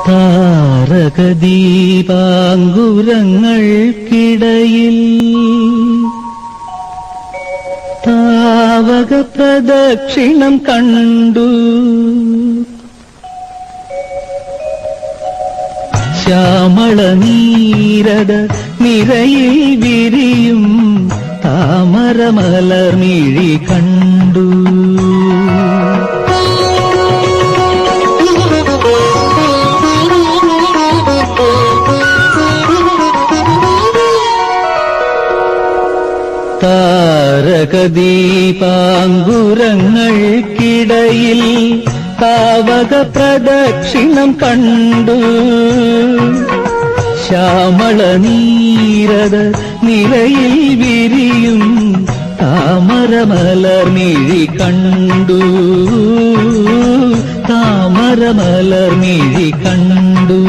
താരകദീപാങ്കുരങ്ങൾക്കിടയിൽ താവക പ്രദക്ഷിണം കണ്ടു ശ്യാമള നീരത നിരയിൽ വിരിയും താമരമലർമിഴി കണ്ടു താരകദീപാങ്കുരങ്ങൾക്കിടയിൽ താവക പ്രദക്ഷിണം കണ്ടു ശ്യാമള നീരത നിലയിൽ വിരിയും താമരമലർമിഴി കണ്ടു താമരമലർമിഴി കണ്ടു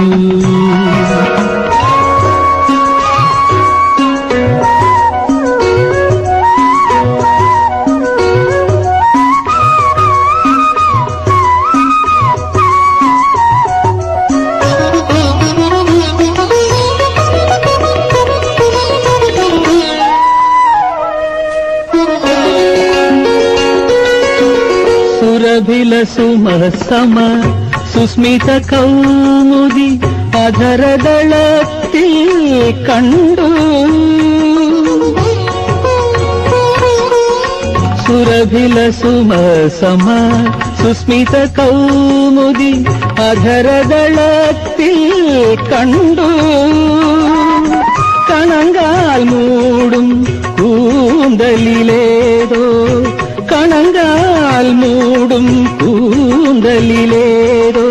സുരഭില സുമസമ സുസ്മിത കൗമുദി അധരദളത്തിൽ കണ്ടു സുരഭില സുമസമ സുസ്മിത കൗമുദി അധരദളത്തിൽ കണ്ടു കണങ്കാൽ മൂടും കൂന്തലിലേതോ കണങ്കാൽ മൂടും കൂന്തലിലേതോ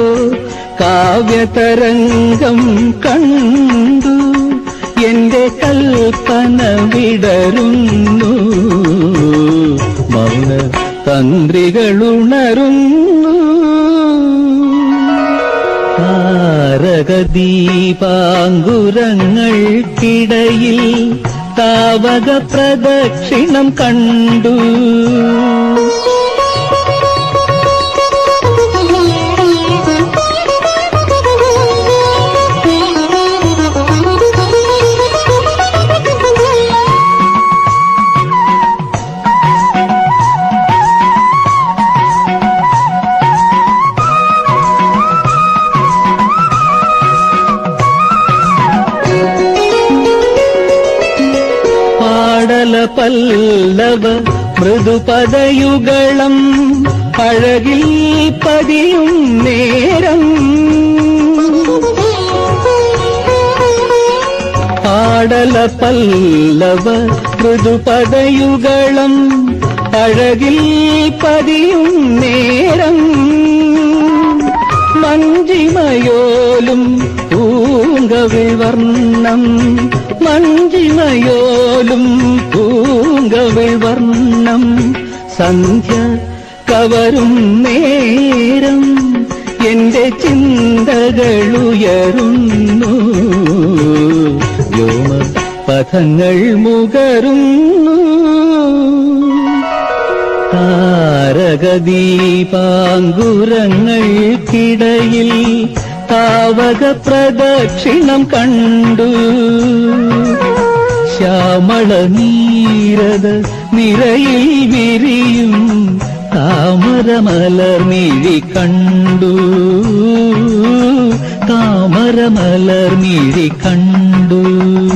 കാവ്യതരംഗം കണ്ടു എന്റെ കൽപ്പന വിടരുന്നു മൗന തന്ത്രികളുണരുന്നു താരകദീപാങ്കുരങ്ങൾക്കിടയിൽ താവക പ്രദക്ഷിണം കണ്ടു പാടല പല്ലവ മൃദുപദയുഗളം അഴകിൽ പതിയും നേരം പാടല പല്ലവ മൃദുപദയുഗളം അഴകിൽ പതിയും നേരം മഞ്ജിമയോലും പൂങ്കവിൾ വർണ്ണം മഞ്ജിമയോലും പൂങ്കവിൾ വർണ്ണം സന്ധ്യ കവരും നേരം എന്റെ ചിന്തകളുയരുന്നു വ്യോമ പഥങ്ങൾ മുകരുന്നു താരകദീപാങ്കുരങ്ങൾക്കിടയിൽ താവക പ്രദക്ഷിണം കണ്ടു ശ്യാമള നീരത നിരയിൽ വിരിയും താമരമലർമിഴി കണ്ടു താമരമലർമിഴി കണ്ടു